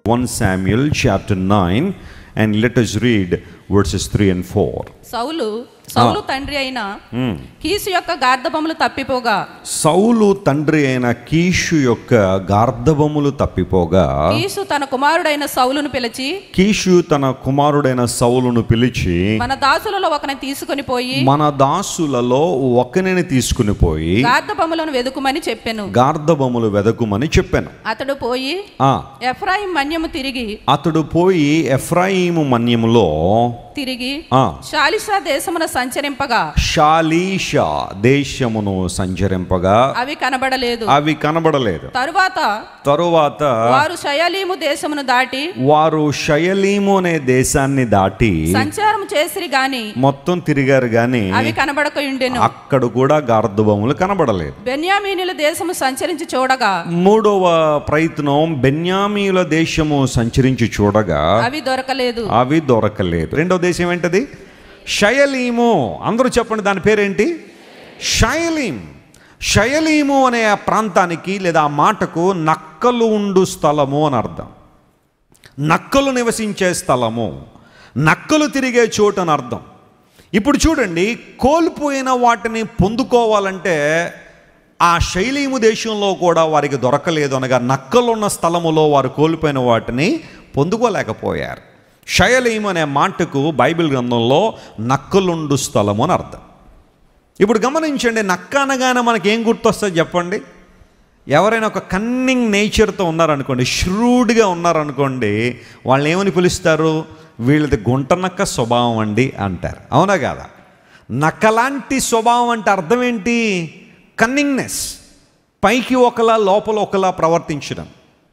1 Samuel chapter 9 and let us read verses 3 and 4. సౌలు సౌలు తండ్రి అయిన keys యొక్క గార్ధబములు తప్పిపోగా సౌలు తండ్రి అయిన కీషు యొక్క గార్ధబములు తప్పిపోగా కీసు తన కుమారుడైన సౌలును పిలిచి కీషు తన కుమారుడైన సౌలును పిలిచి మన దాసులలో ఒకని తీసుకొని పోయి మన దాసులలో ఒకనిని తీసుకుని పోయి గార్ధబములను వెదుకుమని చెప్పెను గార్ధబములు వెదకుమని చెప్పాను అతడు పోయి ఆ, ఎఫ్రాయిం మన్యము తిరిగి అతడు పోయి ఎఫ్రాయిము మన్యములో తిరిగి ఆ, షాలిషా దేశమున సంచరింపగా షాలీషా దేశమును సంచరింపగా అవి కనబడలేదు అవి కనబడలేదు తరువాత తరువాత వారు షయలీము దేశమును దాటి వారు షయలీము అనే దేశాన్ని దాటి సంచారం చేసిరి గాని మొత్తం తిరిగారు గాని అవి కనబడక ఉండెను అక్కడ కూడా గార్ధబొమ్మలు కనబడలేదు బెన్యామీనుల దేశము సంచరించి చూడగా మూడవ ప్రయత్నం బెన్యామీల దేశము సంచరించి చూడగా అవి దొరకలేదు అవి దొరకలేదు రెండవ దేశం ఏంటది షయలీము అందరూ చెప్పండి దాని పేరేంటి షయలీం షయలీము అనే ఆ ప్రాంతానికి లేదా ఆ మాటకు నక్కలు ఉండు స్థలము అని అర్థం నక్కలు నివసించే స్థలము నక్కలు తిరిగే చోటు అని అర్థం ఇప్పుడు చూడండి కోల్పోయిన వాటిని పొందుకోవాలంటే ఆ శైలీము దేశంలో కూడా వారికి దొరకలేదు అనగా నక్కలున్న స్థలములో వారు కోల్పోయిన వాటిని పొందుకోలేకపోయారు శయలీము అనే మాటకు బైబిల్ గ్రంథంలో నక్కలుండు స్థలము అని అర్థం ఇప్పుడు గమనించండి నక్క అనగానే మనకి ఏం గుర్తొస్తుంది చెప్పండి ఎవరైనా ఒక కన్నింగ్ నేచర్తో ఉన్నారనుకోండి ష్రూడ్గా ఉన్నారనుకోండి వాళ్ళని ఏమని పిలుస్తారు వీళ్ళది గుంట నక్క స్వభావం అండి అంటారు అవునా కాదా నక్కలాంటి స్వభావం అంటే అర్థం ఏంటి కన్నింగ్నెస్ పైకి ఒకలా లోపల ఒకలా ప్రవర్తించడం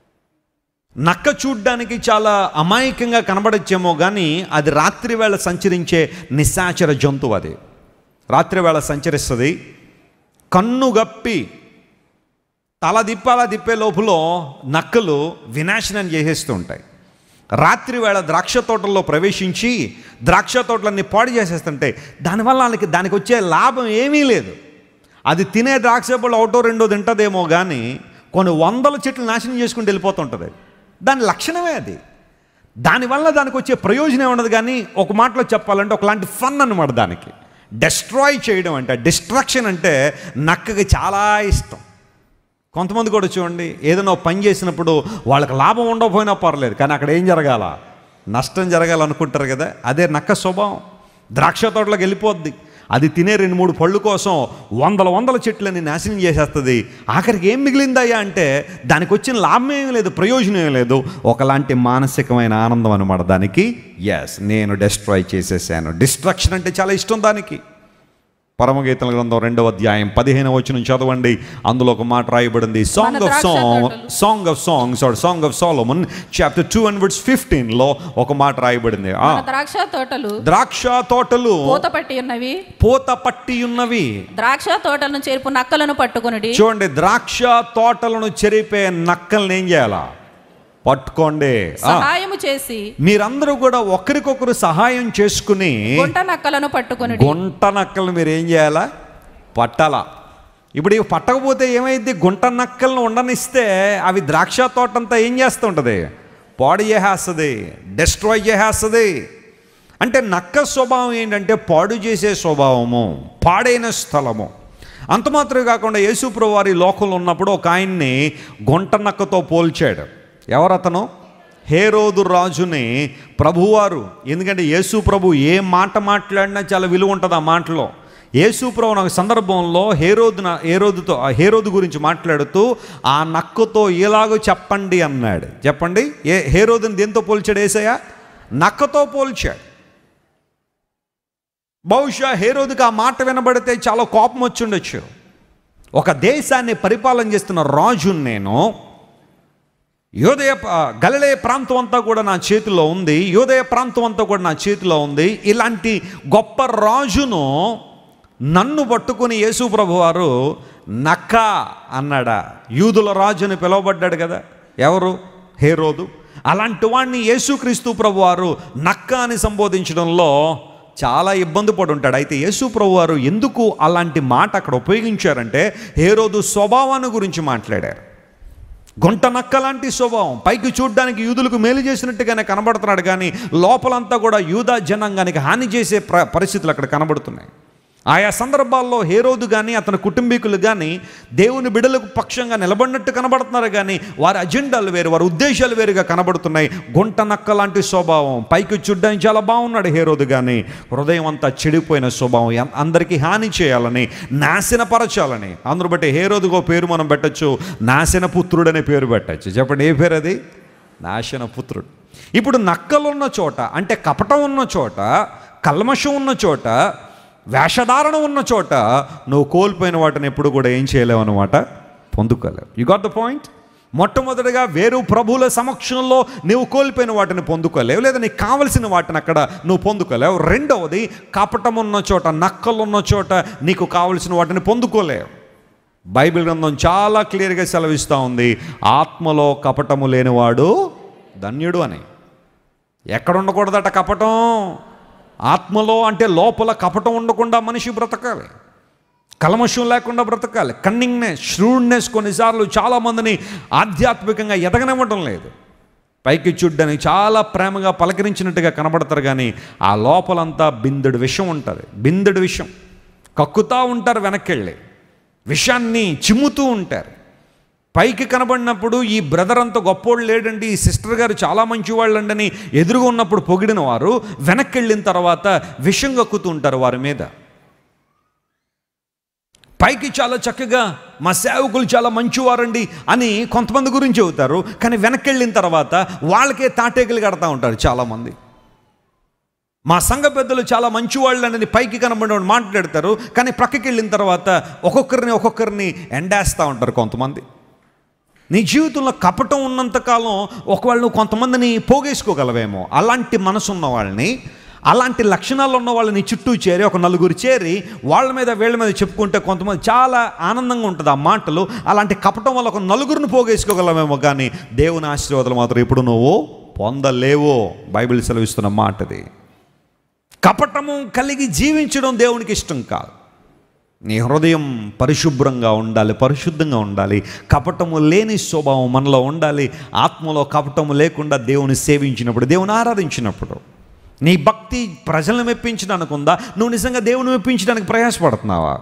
నక్క చూడ్డానికి చాలా అమాయకంగా కనబడచ్చేమో కానీ అది రాత్రి వేళ సంచరించే నిశాచర జంతువు అది రాత్రి వేళ సంచరిస్తుంది కన్ను గప్పి తల దిప్పాల దిప్పే లోపల నక్కలు వినాశనం చేసేస్తూ ఉంటాయి రాత్రి వేళ ద్రాక్ష తోటల్లో ప్రవేశించి ద్రాక్ష తోటలన్నీ పాడు చేసేస్తుంటాయి దానివల్ల వాళ్ళకి దానికి వచ్చే లాభం ఏమీ లేదు అది తినే ద్రాక్ష పళ్ళు ఒకటో రెండో తింటదేమో కానీ కొన్ని వందల చెట్లు నాశనం చేసుకుంటూ వెళ్ళిపోతుంటుంది దాని లక్షణమే అది దానివల్ల దానికి వచ్చే ప్రయోజనం ఉండదు కానీ ఒక మాటలో చెప్పాలంటే ఒకలాంటి ఫన్ అన్నమాట దానికి డెస్ట్రాయ్ చేయడం అంటే డిస్ట్రక్షన్ అంటే నక్కకి చాలా ఇష్టం కొంతమంది కూడా చూడండి ఏదైనా ఒక పని చేసినప్పుడు వాళ్ళకి లాభం ఉండకపోయినా పర్లేదు కానీ అక్కడ ఏం జరగాల నష్టం జరగాలనుకుంటారు కదా అదే నక్క స్వభావం ద్రాక్ష తోటలోకి వెళ్ళిపోద్ది అది తినే రెండు మూడు పళ్ళు కోసం వందల వందల చెట్లని నాశనం చేసేస్తుంది ఆఖరికి ఏం మిగిలిందయ్యా అంటే దానికి వచ్చిన లాభం ఏం లేదు ప్రయోజనం ఏం లేదు ఒకలాంటి మానసికమైన ఆనందం అనమాట దానికి ఎస్ నేను డెస్ట్రాయ్ చేసేసాను డిస్ట్రక్షన్ అంటే చాలా ఇష్టం దానికి పరమగీతల గ్రంథం రెండవ అధ్యాయం పదిహేను వచ్చిన చదవండి అందులో ఒక మాట రాయబడింది సాంగ్ ఆఫ్ ద్రాక్ష సాంగ్ తోటలు. Song of songs or song of Solomon chapter two and words fifteen లో ఒక మాట రాయబడింది ఆ, మన ద్రాక్ష తోటలు ద్రాక్ష తోటలు పూత పట్టి ఉన్నవి పూత పట్టి ఉన్నవి ద్రాక్ష తోటలను చేర్పు నక్కలను పట్టుకొనుడి చూడండి ద్రాక్ష తోటలను చెరిపే నక్కల్ని ఏం చేయాలా పట్టుకోండి ఆ, సహాయము చేసి మీరందరూ కూడా ఒకరికొకరు సహాయం చేసుకుని గుంట నక్కలను పట్టుకొనుడి గుంట నక్కలు మీరు ఏం చేయాలా పట్టాలా ఇప్పుడు ఇవి పట్టకపోతే ఏమైంది గుంట నక్కలను ఉండనిస్తే అవి ద్రాక్ష తోటంతా ఏం చేస్తూ ఉంటుంది పాడు చేసేస్తుంది డెస్ట్రాయ్ చేసేస్తుంది అంటే నక్క స్వభావం ఏంటంటే పాడు చేసే స్వభావము పాడైన స్థలము అంత మాత్రమే కాకుండా యేసుప్రభు వారి లోకంలో ఉన్నప్పుడు ఒక ఆయన్ని గుంట నక్కతో పోల్చాడు ఎవరతను హేరోదు రాజుని ప్రభువారు ఎందుకంటే యేసు ప్రభు ఏ మాట మాట్లాడినా చాలా విలువ ఉంటుంది ఆ మాటలో యేసు ప్రభు ఒక సందర్భంలో హేరోదు హేరోదుతో ఆ హేరోదు గురించి మాట్లాడుతూ ఆ నక్కతో ఎలాగో చెప్పండి అన్నాడు చెప్పండి ఏ హేరోదుని దేంతో పోల్చాడు ఏసయ్య నక్కతో పోల్చాడు బహుశా హేరోదుకి ఆ మాట వినబడితే చాలా కోపం వచ్చి ఉండొచ్చు ఒక దేశాన్ని పరిపాలన చేస్తున్న రాజుని నేను యోదయ గలలే ప్రాంతం అంతా కూడా నా చేతిలో ఉంది యోదయ ప్రాంతం అంతా కూడా నా చేతిలో ఉంది ఇలాంటి గొప్ప రాజును నన్ను పట్టుకుని యేసు ప్రభు వారు నక్క అన్నాడా యూదుల రాజుని పిలువబడ్డాడు కదా ఎవరు హేరోదు అలాంటి వాడిని యేసుక్రీస్తు ప్రభు వారు నక్క అని సంబోధించడంలో చాలా ఇబ్బంది పడి ఉంటాడు అయితే యేసు ప్రభు వారు ఎందుకు అలాంటి మాట అక్కడ ఉపయోగించారంటే హేరోదు స్వభావాన్ని గురించి మాట్లాడారు గుంట నక్క లాంటి స్వభావం పైకి చూడ్డానికి యూదులకు మేలు చేసినట్టుగానే కనబడుతున్నాడు కానీ లోపలంతా కూడా యూదా జనాంగానికి హాని చేసే ప్ర పరిస్థితులు అక్కడ కనబడుతున్నాయి ఆయా సందర్భాల్లో హేరోదు కానీ అతని కుటుంబీకులు కానీ దేవుని బిడలకు పక్షంగా నిలబడినట్టు కనబడుతున్నారు కానీ వారి అజెండాలు వేరు వారి ఉద్దేశాలు వేరుగా కనబడుతున్నాయి గుంట నక్క లాంటి స్వభావం పైకి చూడ్డానికి చాలా బాగున్నాడు హేరోదు కానీ హృదయం అంతా చెడిపోయిన స్వభావం ఎం- అందరికీ హాని చేయాలని నాశనపరచాలని అందరూ బట్టి హేరోదుగో పేరు మనం పెట్టచ్చు నాశన పుత్రుడు అనే పేరు పెట్టచ్చు చెప్పండి ఏ పేరు అది నాశన పుత్రుడు ఇప్పుడు నక్కలున్న చోట అంటే కపటం ఉన్న చోట కల్మషం ఉన్న చోట వేషధారణ ఉన్న చోట నువ్వు కోల్పోయిన వాటిని ఎప్పుడు కూడా ఏం చేయలేవు అనమాట పొందుకోలేవు యు గాట్ ద పాయింట్ మొట్టమొదటిగా వేరు ప్రభువుల సమక్షంలో నువ్వు కోల్పోయిన వాటిని పొందుకోలేవు లేదా నీకు కావలసిన వాటిని అక్కడ నువ్వు పొందుకోలేవు రెండవది కపటం ఉన్న చోట నక్కలు ఉన్న చోట నీకు కావలసిన వాటిని పొందుకోలేవు బైబిల్ గ్రంథం చాలా క్లియర్గా సెలవిస్తూ ఉంది ఆత్మలో కపటము లేనివాడు ధన్యుడు అని ఎక్కడ ఉండకూడదట కపటం ఆత్మలో అంటే లోపల కపటం ఉండకుండా మనిషి బ్రతకాలి కల్మషం లేకుండా బ్రతకాలి కన్నింగ్నెస్ ష్రూడ్నెస్ కొన్నిసార్లు చాలామందిని ఆధ్యాత్మికంగా ఎదగనివ్వడం లేదు పైకి చూడ్డానికి చాలా ప్రేమగా పలకరించినట్టుగా కనబడతారు కానీ ఆ లోపలంతా బిందెడు విషం ఉంటుంది బిందెడు విషం కక్కుతా ఉంటారు వెనక్కి విషాన్ని చిమ్ముతూ ఉంటారు పైకి కనబడినప్పుడు ఈ బ్రదర్ అంత గొప్పోళ్ళు లేడండి ఈ సిస్టర్ గారు చాలా మంచి వాళ్ళండని ఎదురుగా ఉన్నప్పుడు పొగిడిన వారు వెనక్కి వెళ్ళిన తర్వాత విషం కక్కుతూ ఉంటారు వారి మీద పైకి చాలా చక్కగా మా సేవకులు చాలా మంచివారండి అని కొంతమంది గురించి చెబుతారు కానీ వెనక్కి వెళ్ళిన తర్వాత వాళ్ళకే తాటేకలు కడతా ఉంటారు చాలామంది మా సంఘ పెద్దలు చాలా మంచివాళ్ళు అని పైకి కనబడి మాట్లాడతారు కానీ ప్రక్కకి వెళ్ళిన తర్వాత ఒక్కొక్కరిని ఒక్కొక్కరిని ఎండేస్తూ ఉంటారు కొంతమంది నీ జీవితంలో కపటం ఉన్నంతకాలం ఒకవేళ నువ్వు కొంతమందిని పోగేసుకోగలవేమో అలాంటి మనసు ఉన్న వాళ్ళని అలాంటి లక్షణాలు ఉన్న వాళ్ళని చుట్టూ చేరి ఒక నలుగురు చేరి వాళ్ళ మీద వీళ్ళ మీద చెప్పుకుంటే కొంతమంది చాలా ఆనందంగా ఉంటుంది ఆ మాటలు అలాంటి కపటం వల్ల ఒక నలుగురిని పోగేసుకోగలమేమో కానీ దేవుని ఆశీర్వాదాలు మాత్రం ఇప్పుడు నువ్వు పొందలేవో బైబిల్ సెలవిస్తున్న మాటది కపటము కలిగి జీవించడం దేవునికి ఇష్టం కాదు నీ హృదయం పరిశుభ్రంగా ఉండాలి పరిశుద్ధంగా ఉండాలి కపటము లేని స్వభావం మనలో ఉండాలి ఆత్మలో కపటము లేకుండా దేవుని సేవించినప్పుడు దేవుని ఆరాధించినప్పుడు నీ భక్తి ప్రజలను మెప్పించడానికి ఉందా నువ్వు నిజంగా దేవుని మెప్పించడానికి ప్రయాసపడుతున్నావా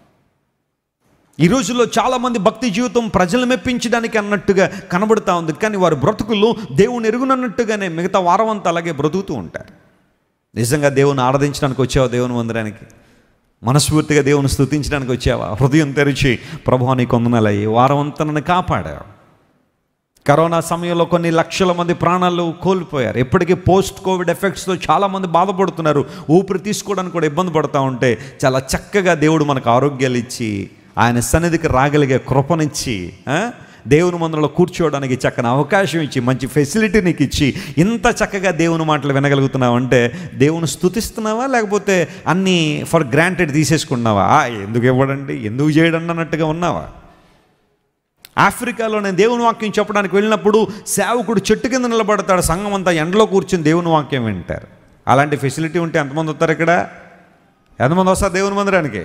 ఈ రోజుల్లో చాలామంది భక్తి జీవితం ప్రజలు మెప్పించడానికి అన్నట్టుగా కనబడుతూ ఉంది కానీ వారి బ్రతుకులు దేవుని ఎరుగునన్నట్టుగానే మిగతా వారం అంతా అలాగే బ్రతుకుతూ ఉంటారు నిజంగా దేవుని ఆరాధించడానికి వచ్చావా దేవుని మందిరానికి మనస్ఫూర్తిగా దేవుని స్తుతించడానికి వచ్చావా హృదయం తెరిచి ప్రభు నీ కొందనలయ్యి వారం అంతా నన్ను కాపాడావు కరోనా సమయంలో కొన్ని లక్షల మంది ప్రాణాలు కోల్పోయారు ఎప్పటికీ పోస్ట్ కోవిడ్ ఎఫెక్ట్స్తో చాలామంది బాధపడుతున్నారు ఊపిరి తీసుకోవడానికి కూడా ఇబ్బంది పడుతూ ఉంటే చాలా చక్కగా దేవుడు మనకు ఆరోగ్యాలు ఇచ్చి ఆయన సన్నిధికి రాగలిగే కృపనిచ్చి ఆ, దేవుని మందులో కూర్చోవడానికి చక్కని అవకాశం ఇచ్చి మంచి ఫెసిలిటీ నీకు ఇచ్చి ఇంత చక్కగా దేవుని మాటలు వినగలుగుతున్నావు అంటే దేవుని స్తుతిస్తున్నావా లేకపోతే అన్నీ ఫర్ గ్రాంటెడ్ తీసేసుకున్నావా ఆ, ఎందుకు ఇవ్వడండి ఎందుకు చేయడం అన్నట్టుగా ఉన్నావా ఆఫ్రికాలో నేను దేవుని వాక్యం చెప్పడానికి వెళ్ళినప్పుడు సేవకుడు చెట్టు కింద నిలబడతాడు సంఘం అంతా ఎండలో కూర్చుని దేవుని వాక్యం వింటారు అలాంటి ఫెసిలిటీ ఉంటే ఎంతమంది వస్తారు ఇక్కడ ఎంతమంది వస్తారు దేవుని మందిరానికి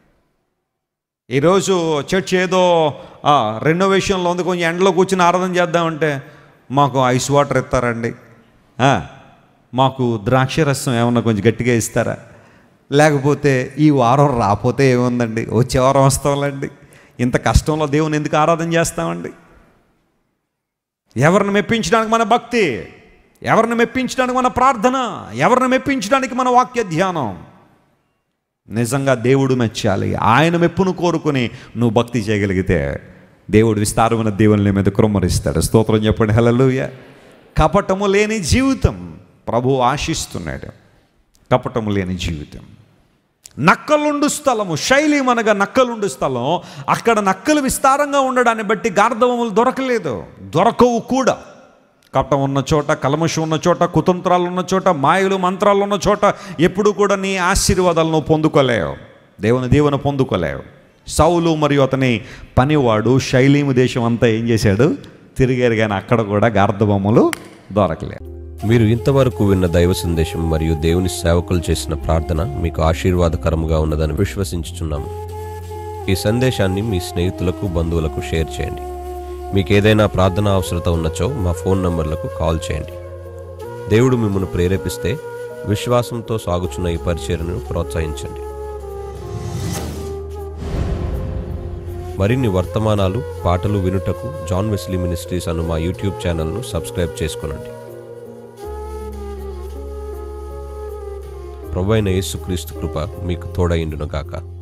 ఈరోజు చర్చ్ ఏదో ఆ, రెనోవేషన్లో ఉంది కొంచెం ఎండలో కూర్చుని ఆరాధన చేద్దామంటే మాకు ఐస్ వాటర్ ఇస్తారండి ఆ, మాకు ద్రాక్ష రసం ఏమన్నా కొంచెం గట్టిగా ఇస్తారా లేకపోతే ఈ వారం రాకపోతే ఏముందండి వచ్చే వారం వస్తాంలేండి ఇంత కష్టంలో దేవుని ఎందుకు ఆరాధన చేస్తామండి ఎవరిని మెప్పించడానికి మన భక్తి ఎవరిని మెప్పించడానికి మన ప్రార్థన ఎవరిని మెప్పించడానికి మన వాక్య ధ్యానం నిజంగా దేవుడు మెచ్చాలి ఆయన మెప్పును కోరుకుని నువ్వు భక్తి చేయగలిగితే దేవుడు విస్తారమైన దేవుని మీద కృమ్మరిస్తాడు స్తోత్రం చెప్పండి హల్లెలూయా కపటము లేని జీవితం ప్రభు ఆశిస్తున్నాడు కపటము లేని జీవితం నక్కలుండు స్థలము శైలి అనగా నక్కలుండు స్థలం అక్కడ నక్కలు విస్తారంగా ఉండడాన్ని బట్టి గార్ధవములు దొరకలేదు దొరకవు కూడా కపటం ఉన్న చోట కలమషం ఉన్న చోట కుతంత్రాలు ఉన్న చోట మాయలు మంత్రాలు ఉన్న చోట ఎప్పుడు కూడా నీ ఆశీర్వాదాలను నువ్వు పొందుకోలేవు దేవుని దీవెన పొందుకోలేవు సౌలు మరియు అతని పనివాడు శైలీము దేశం అంతా ఏం చేశాడు తిరిగారు కానీ అక్కడ కూడా గార్ధబొమ్మలు దొరకలేదు మీరు ఇంతవరకు విన్న దైవ సందేశం మరియు దేవుని సేవకులు చేసిన ప్రార్థన మీకు ఆశీర్వాదకరముగా ఉన్నదని విశ్వసించుచున్నాము ఈ సందేశాన్ని మీ స్నేహితులకు బంధువులకు షేర్ చేయండి మీకు ఏదైనా ప్రార్థన అవసరత ఉన్నచో మా ఫోన్ నంబర్లకు కాల్ చేయండి దేవుడు మిమ్మల్ని ప్రేరేపిస్తే విశ్వాసంతో సాగుచున్న ఈ పరిచర్ను ప్రోత్సహించండి మరిన్ని వర్తమానాలు పాటలు వినుటకు జాన్ వెస్లీ మినిస్ట్రీస్ అను మా యూట్యూబ్ ఛానల్ను సబ్స్క్రైబ్ చేసుకునండి ప్రభు అయిన యేసుక్రీస్తు కృప మీకు తోడైండును గాక